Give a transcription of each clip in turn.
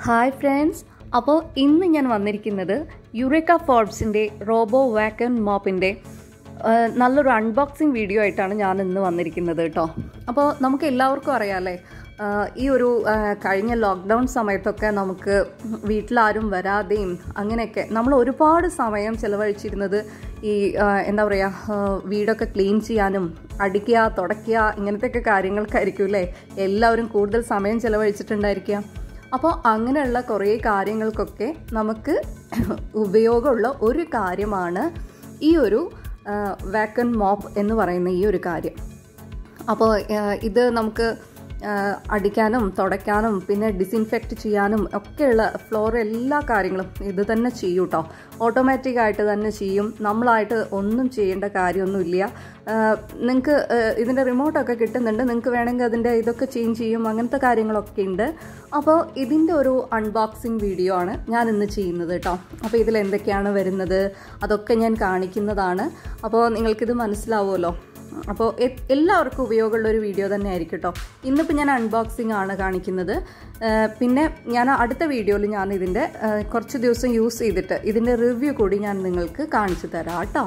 hi friends അപ്പോൾ ഇന്ന് ഞാൻ വന്നിരിക്കുന്നത് യുറേക്ക ഫോർബ്സിൻ്റെ റോബോ വാക്കൻ മോപ്പിൻ്റെ നല്ലൊരു അൺബോക്സിങ് വീഡിയോ ആയിട്ടാണ് ഞാൻ ഇന്ന് വന്നിരിക്കുന്നത് കേട്ടോ അപ്പോൾ നമുക്ക് എല്ലാവർക്കും അറിയാമല്ലേ ആ, ഈ ഒരു ആ, കഴിഞ്ഞ ലോക്ക്ഡൗൺ സമയത്തൊക്കെ നമുക്ക് വീട്ടിലാരും വരാതെയും അങ്ങനെയൊക്കെ നമ്മൾ ഒരുപാട് സമയം ചിലവഴിച്ചിരുന്നത് ഈ ആ, എന്താ പറയുക വീടൊക്കെ ക്ലീൻ ചെയ്യാനും അടിക്കുക തുടയ്ക്കുക ഇങ്ങനത്തെയൊക്കെ കാര്യങ്ങൾക്കായിരിക്കും അല്ലേ എല്ലാവരും കൂടുതൽ സമയം ചിലവഴിച്ചിട്ടുണ്ടായിരിക്കുക അപ്പോൾ അങ്ങനെയുള്ള കുറേ കാര്യങ്ങൾക്കൊക്കെ നമുക്ക് ഉപയോഗമുള്ള ഒരു കാര്യമാണ് ഈ ഒരു വാക്കൻ മോപ്പ് എന്ന് പറയുന്ന ഈ ഒരു കാര്യം അപ്പോൾ ഇത് നമുക്ക് ആ, അടിക്കാനും തുടയ്ക്കാനും പിന്നെ ഡിസിൻഫെക്റ്റ് ചെയ്യാനും ഒക്കെയുള്ള ഫ്ലോർ എല്ലാ കാര്യങ്ങളും ഇത് തന്നെ ചെയ്യും കേട്ടോ ഓട്ടോമാറ്റിക് ആയിട്ട് തന്നെ ചെയ്യും നമ്മളായിട്ട് ഒന്നും ചെയ്യേണ്ട കാര്യമൊന്നുമില്ല നിങ്ങൾക്ക് ഇതിൻ്റെ റിമോട്ടൊക്കെ കിട്ടുന്നുണ്ട് നിങ്ങൾക്ക് വേണമെങ്കിൽ അതിൻ്റെ ഇതൊക്കെ ചേഞ്ച് ചെയ്യും അങ്ങനത്തെ കാര്യങ്ങളൊക്കെ ഉണ്ട് അപ്പോൾ ഇതിൻ്റെ ഒരു അൺബോക്സിങ് വീഡിയോ ആണ് ഞാൻ ഇന്ന് ചെയ്യുന്നത് കേട്ടോ അപ്പോൾ ഇതിൽ എന്തൊക്കെയാണ് വരുന്നത് അതൊക്കെ ഞാൻ കാണിക്കുന്നതാണ് അപ്പോൾ നിങ്ങൾക്കിത് മനസ്സിലാവുമല്ലോ അപ്പോൾ എ- എല്ലാവർക്കും ഉപയോഗമുള്ള ഒരു വീഡിയോ തന്നെ ആയിരിക്കും കേട്ടോ ഇന്നിപ്പോൾ ഞാൻ അൺബോക്സിംഗ് ആണ് കാണിക്കുന്നത് ആ, പിന്നെ ഞാൻ അടുത്ത വീഡിയോയിൽ ഞാൻ ഇതിൻ്റെ ആ, കുറച്ച് ദിവസം യൂസ് ചെയ്തിട്ട് ഇതിൻ്റെ റിവ്യൂ കൂടി ഞാൻ നിങ്ങൾക്ക് കാണിച്ചു തരാം കേട്ടോ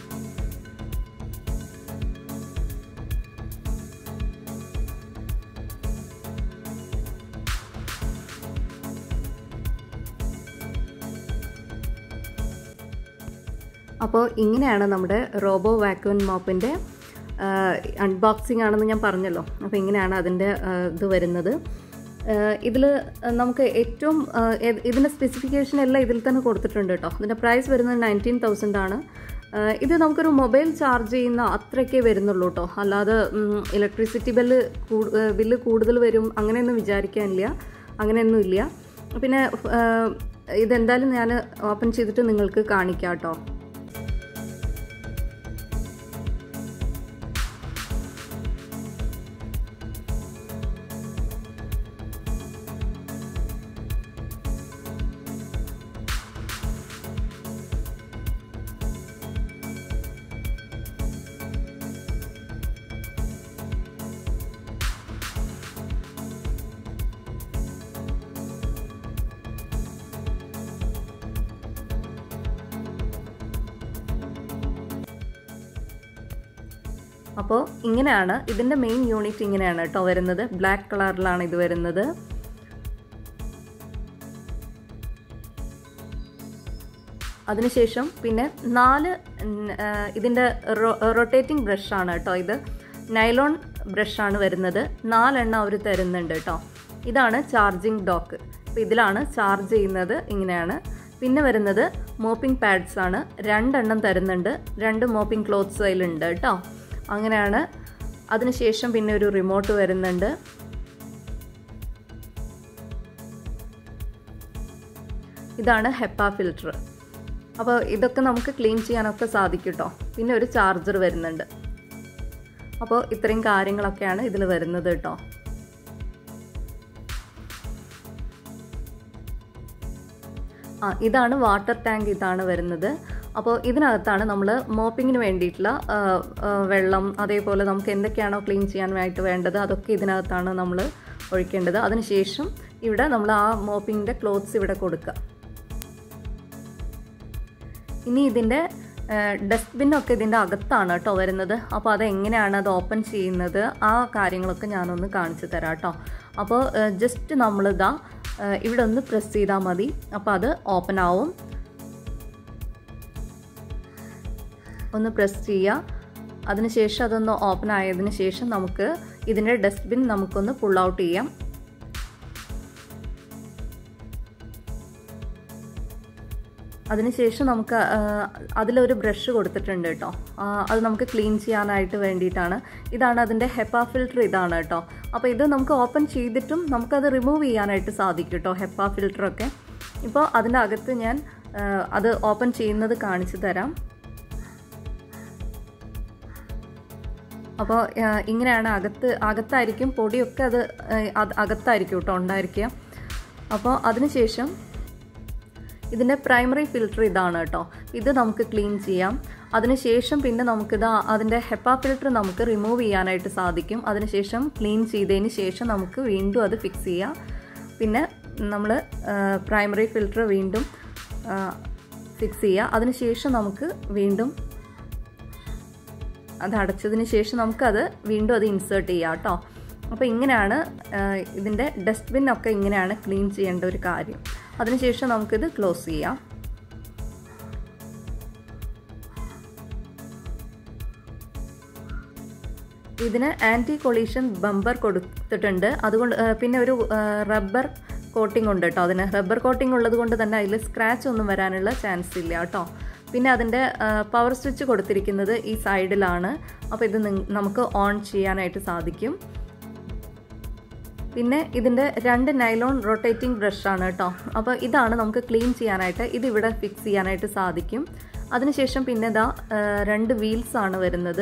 അപ്പോൾ ഇങ്ങനെയാണ് നമ്മുടെ റോബോ വാക്യൂൻ മോപ്പിൻ്റെ അൺബോക്സിംഗ് ആണെന്ന് ഞാൻ പറഞ്ഞല്ലോ അപ്പോൾ ഇങ്ങനെയാണ് അതിൻ്റെ ആ, ഇത് വരുന്നത് ഇതിൽ നമുക്ക് ഏറ്റവും ആ, ഏത്- ഇതിൻ്റെ സ്പെസിഫിക്കേഷൻ എല്ലാം ഇതിൽ തന്നെ കൊടുത്തിട്ടുണ്ട് കേട്ടോ ഇതിൻ്റെ പ്രൈസ് വരുന്നത് നയൻറ്റീൻ തൗസൻഡ് ആണ് ആ, ഇത് നമുക്കൊരു മൊബൈൽ ചാർജ് ചെയ്യുന്ന അത്രയ്ക്കേ വരുന്നുള്ളൂ കേട്ടോ അല്ലാതെ ഇലക്ട്രിസിറ്റി ബില്ല് ബില്ല് കൂടുതൽ വരും അങ്ങനെയൊന്നും വിചാരിക്കാനില്ല അങ്ങനെയൊന്നും ഇല്ല പിന്നെ ആ, ഇതെന്തായാലും ഞാൻ ഓപ്പൺ ചെയ്തിട്ട് നിങ്ങൾക്ക് കാണിക്കാം കേട്ടോ അപ്പോൾ ഇങ്ങനെയാണ് ഇതിൻ്റെ മെയിൻ യൂണിറ്റ് ഇങ്ങനെയാണ് കേട്ടോ വരുന്നത് ബ്ലാക്ക് കളറിലാണ് ഇത് വരുന്നത് അതിനുശേഷം പിന്നെ നാല് ഇതിൻ്റെ റൊട്ടേറ്റിംഗ് ബ്രഷാണ് കേട്ടോ ഇത് നൈലോൺ ബ്രഷാണ് വരുന്നത് നാലെണ്ണം അവർ തരുന്നുണ്ട് കേട്ടോ ഇതാണ് ചാർജിങ് ഡോക്ക് അപ്പോൾ ഇതിലാണ് ചാർജ് ചെയ്യുന്നത് ഇങ്ങനെയാണ് പിന്നെ വരുന്നത് മോപ്പിംഗ് പാഡ്സ് ആണ് രണ്ടെണ്ണം തരുന്നുണ്ട് രണ്ട് മോപ്പിംഗ് ക്ലോത്ത്സ് അതിലുണ്ട് കേട്ടോ അങ്ങനെയാണ് അതിനുശേഷം പിന്നെ ഒരു റിമോട്ട് വരുന്നുണ്ട് ഇതാണ് ഹെപ്പ ഫിൽറ്റർ അപ്പോൾ ഇതൊക്കെ നമുക്ക് ക്ലീൻ ചെയ്യാനൊക്കെ സാധിക്കും കേട്ടോ പിന്നെ ഒരു ചാർജർ വരുന്നുണ്ട് അപ്പോൾ ഇത്രയും കാര്യങ്ങളൊക്കെയാണ് ഇതിൽ വരുന്നത് കേട്ടോ ആ ഇതാണ് വാട്ടർ ടാങ്ക് ഇതാണ് വരുന്നത് അപ്പോൾ ഇതിനകത്താണ് നമ്മൾ മോപ്പിങ്ങിന് വേണ്ടിയിട്ടുള്ള ആ, ആ, വെള്ളം അതേപോലെ നമുക്ക് എന്തൊക്കെയാണോ ക്ലീൻ ചെയ്യാനായിട്ട് വേണ്ടത് അതൊക്കെ ഇതിനകത്താണ് നമ്മൾ ഒഴിക്കേണ്ടത് അതിനുശേഷം ഇവിടെ നമ്മൾ ആ മോപ്പിങ്ങിൻ്റെ ക്ലോത്ത്സ് ഇവിടെ കൊടുക്കുക ഇനി ഇതിൻ്റെ ഡസ്റ്റ്ബിന്നൊക്കെ ഇതിൻ്റെ അകത്താണ് കേട്ടോ വരുന്നത് അപ്പോൾ അതെങ്ങനെയാണ് അത് ഓപ്പൺ ചെയ്യുന്നത് ആ കാര്യങ്ങളൊക്കെ ഞാനൊന്ന് കാണിച്ചു തരാം കേട്ടോ അപ്പോൾ ജസ്റ്റ് നമ്മളിതാ ഏഹ്, ഇവിടെ ഒന്ന് പ്രസ് ചെയ്താൽ മതി അപ്പോൾ അത് ഓപ്പൺ ആവും ഒന്ന് പ്രസ് ചെയ്യുക അതിനുശേഷം അതൊന്ന് ഓപ്പൺ ആയതിനു ശേഷം നമുക്ക് ഇതിൻ്റെ ഡസ്റ്റ്ബിൻ നമുക്കൊന്ന് പുൾ ഔട്ട് ചെയ്യാം അതിനുശേഷം നമുക്ക് ആ, അതിലൊരു ബ്രഷ് കൊടുത്തിട്ടുണ്ട് കേട്ടോ ആ, അത് നമുക്ക് ക്ലീൻ ചെയ്യാനായിട്ട് വേണ്ടിയിട്ടാണ് ഇതാണ് അതിൻ്റെ ഹെപ്പ ഫിൽറ്റർ ഇതാണ് കേട്ടോ അപ്പോൾ ഇത് നമുക്ക് ഓപ്പൺ ചെയ്തിട്ടും നമുക്കത് റിമൂവ് ചെയ്യാനായിട്ട് സാധിക്കും കേട്ടോ ഹെപ്പ ഫിൽറ്ററൊക്കെ ഇപ്പോൾ അതിൻ്റെ അകത്ത് ഞാൻ ആ, അത് ഓപ്പൺ ചെയ്യുന്നത് കാണിച്ചു തരാം അപ്പോൾ ഇങ്ങനെയാണ് അകത്ത് അകത്തായിരിക്കും പൊടിയൊക്കെ അത് ആ, അത് അകത്തായിരിക്കും കേട്ടോ ഉണ്ടായിരിക്കുക അപ്പോൾ അതിനുശേഷം ഇതിൻ്റെ പ്രൈമറി ഫിൽറ്റർ ഇതാണ് കേട്ടോ ഇത് നമുക്ക് ക്ലീൻ ചെയ്യാം അതിനുശേഷം പിന്നെ നമുക്കിത് അതിൻ്റെ ഹെപ്പ ഫിൽറ്റർ നമുക്ക് റിമൂവ് ചെയ്യാനായിട്ട് സാധിക്കും അതിനുശേഷം ക്ലീൻ ചെയ്തതിന് ശേഷം നമുക്ക് വീണ്ടും അത് ഫിക്സ് ചെയ്യാം പിന്നെ നമ്മൾ പ്രൈമറി ഫിൽറ്റർ വീണ്ടും ഫിക്സ് ചെയ്യുക അതിനുശേഷം നമുക്ക് വീണ്ടും അത് അടച്ചതിന് ശേഷം നമുക്കത് വീണ്ടും അത് ഇൻസേർട്ട് ചെയ്യാം കേട്ടോ അപ്പോൾ ഇങ്ങനെയാണ് ഇതിൻ്റെ ഡസ്റ്റ്ബിൻ ഒക്കെ ഇങ്ങനെയാണ് ക്ലീൻ ചെയ്യേണ്ട ഒരു കാര്യം അതിനുശേഷം നമുക്കിത് ക്ലോസ് ചെയ്യാം ഇതിന് ആൻറ്റി കൊളീഷൻ ബമ്പർ കൊടുത്തിട്ടുണ്ട് അതുകൊണ്ട് പിന്നെ ഒരു റബ്ബർ കോട്ടിംഗ് ഉണ്ട് കേട്ടോ അതിന് റബ്ബർ കോട്ടിംഗ് ഉള്ളത് കൊണ്ട് തന്നെ അതിൽ സ്ക്രാച്ച് ഒന്നും വരാനുള്ള ചാൻസ് ഇല്ല കേട്ടോ പിന്നെ അതിൻ്റെ പവർ സ്വിച്ച് കൊടുത്തിരിക്കുന്നത് ഈ സൈഡിലാണ് അപ്പോൾ ഇത് നമുക്ക് ഓൺ ചെയ്യാനായിട്ട് സാധിക്കും പിന്നെ ഇതിൻ്റെ രണ്ട് നൈലോൺ റൊട്ടേറ്റിംഗ് ബ്രഷാണ് കേട്ടോ അപ്പോൾ ഇതാണ് നമുക്ക് ക്ലീൻ ചെയ്യാനായിട്ട് ഇത് ഇവിടെ ഫിക്സ് ചെയ്യാനായിട്ട് സാധിക്കും അതിനുശേഷം പിന്നെ ഇതാ രണ്ട് വീൽസ് ആണ് വരുന്നത്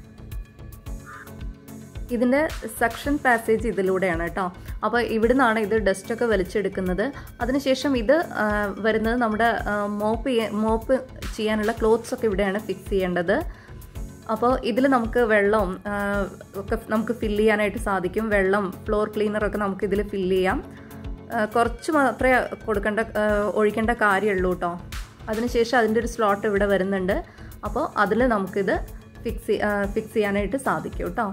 ഇതിൻ്റെ സക്ഷൻ പാസേജ് ഇതിലൂടെയാണ് കേട്ടോ അപ്പോൾ ഇവിടുന്നാണ് ഇത് ഡസ്റ്റൊക്കെ വലിച്ചെടുക്കുന്നത് അതിനുശേഷം ഇത് വരുന്നത് നമ്മുടെ മോപ്പ് മോപ്പ് ചെയ്യാനുള്ള ക്ലോത്ത്സ് ഒക്കെ ഇവിടെയാണ് ഫിക്സ് ചെയ്യേണ്ടത് അപ്പോൾ ഇതിൽ നമുക്ക് വെള്ളം ഒക്കെ നമുക്ക് ഫില്ല് ചെയ്യാനായിട്ട് സാധിക്കും വെള്ളം ഫ്ലോർ ക്ലീനറൊക്കെ നമുക്ക് ഇതിൽ ഫില്ല് ചെയ്യാം കുറച്ച് മാത്രമേ കൊടുക്കേണ്ട ഒഴിക്കേണ്ട കാര്യമുള്ളൂ കേട്ടോ അതിനുശേഷം അതിൻ്റെ ഒരു സ്ലോട്ട് ഇവിടെ വരുന്നുണ്ട് അപ്പോൾ അതിൽ നമുക്കിത് ഫിക്സ് ഫിക്സ് ചെയ്യാനായിട്ട് സാധിക്കും കേട്ടോ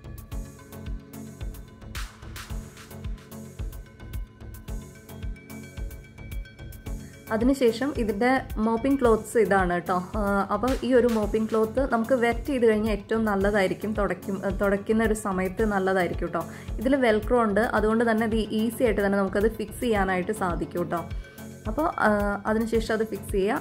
അതിനുശേഷം ഇതിൻ്റെ മോപ്പിംഗ് ക്ലോത്ത്സ് ഇതാണ് കേട്ടോ അപ്പോൾ ഈ ഒരു മോപ്പിംഗ് ക്ലോത്ത് നമുക്ക് വെറ്റ് ചെയ്ത് കഴിഞ്ഞാൽ ഏറ്റവും നല്ലതായിരിക്കും തുടയ്ക്കും തുടയ്ക്കുന്ന ഒരു സമയത്ത് നല്ലതായിരിക്കും കേട്ടോ ഇതിൽ വെൽക്രോ ഉണ്ട് അതുകൊണ്ട് തന്നെ ഇത് ഈസി ആയിട്ട് തന്നെ നമുക്കത് ഫിക്സ് ചെയ്യാനായിട്ട് സാധിക്കും കേട്ടോ അപ്പോൾ അതിനുശേഷം അത് ഫിക്സ് ചെയ്യുക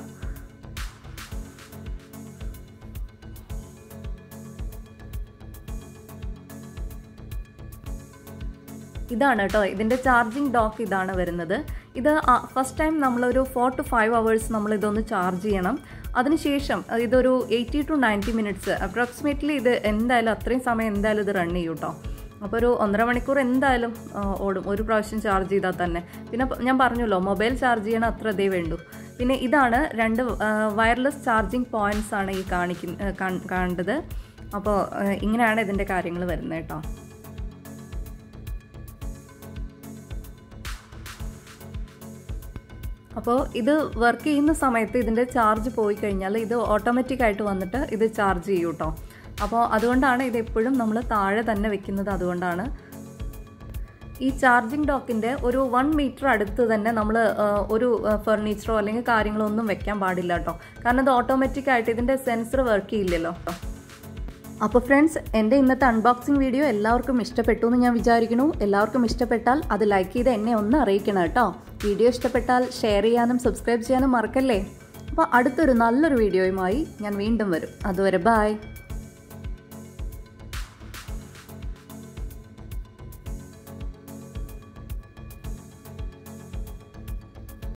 ഇതാണ് കേട്ടോ ഇതിൻ്റെ ചാർജിങ് ഡോക്ക് ഇതാണ് വരുന്നത് ഇത് ഫസ്റ്റ് ടൈം നമ്മളൊരു ഫോർ ടു ഫൈവ് അവേഴ്സ് നമ്മൾ ഇതൊന്ന് ചാർജ് ചെയ്യണം അതിനുശേഷം ഇതൊരു eighty to ninety minutes approximately ഇത് എന്തായാലും അത്രയും സമയം എന്തായാലും ഇത് റൺ ചെയ്യും കേട്ടോ അപ്പോൾ ഒരു ഒന്നര മണിക്കൂർ എന്തായാലും ഓടും ഒരു പ്രാവശ്യം ചാർജ് ചെയ്താൽ തന്നെ പിന്നെ ഞാൻ പറഞ്ഞല്ലോ മൊബൈൽ ചാർജ് ചെയ്യണം അത്ര ഇതേ വേണ്ടു പിന്നെ ഇതാണ് രണ്ട് വയർലെസ് ചാർജിങ് പോയിന്റ്സ് ആണ് ഈ കാണിക്കുന്ന കാണേണ്ടത് അപ്പോൾ ഇങ്ങനെയാണ് ഇതിൻ്റെ കാര്യങ്ങൾ വരുന്നത് കേട്ടോ അപ്പോൾ ഇത് വർക്ക് ചെയ്യുന്ന സമയത്ത് ഇതിൻ്റെ ചാർജ് പോയി കഴിഞ്ഞാൽ ഇത് ഓട്ടോമാറ്റിക് ആയിട്ട് വന്നിട്ട് ഇത് ചാർജ് ചെയ്യും കേട്ടോ അപ്പോൾ അതുകൊണ്ടാണ് ഇത് എപ്പോഴും നമ്മൾ താഴെ തന്നെ വെക്കുന്നത് അതുകൊണ്ടാണ് ഈ ചാർജിങ് ഡോക്കിൻ്റെ ഒരു വൺ മീറ്റർ അടുത്ത് തന്നെ നമ്മൾ ഒരു ഫർണിച്ചറോ അല്ലെങ്കിൽ കാര്യങ്ങളോ ഒന്നും വെക്കാൻ പാടില്ല കേട്ടോ കാരണം ഇത് ഓട്ടോമാറ്റിക് ആയിട്ട് ഇതിൻ്റെ സെൻസർ വർക്ക് ചെയ്യില്ലല്ലോ അപ്പോൾ ഫ്രണ്ട്സ് എൻ്റെ ഇന്നത്തെ അൺബോക്സിംഗ് വീഡിയോ എല്ലാവർക്കും ഇഷ്ടപ്പെട്ടു എന്ന് ഞാൻ വിചാരിക്കുന്നു എല്ലാവർക്കും ഇഷ്ടപ്പെട്ടാൽ അത് ലൈക്ക് ചെയ്ത് എന്നെ ഒന്ന് അറിയിക്കണം കേട്ടോ വീഡിയോ ഇഷ്ടപ്പെട്ടാൽ ഷെയർ ചെയ്യാനും സബ്സ്ക്രൈബ് ചെയ്യാനും മറക്കല്ലേ അപ്പോൾ അടുത്തൊരു നല്ലൊരു വീഡിയോയുമായി ഞാൻ വീണ്ടും വരും അതുവരെ ബായ്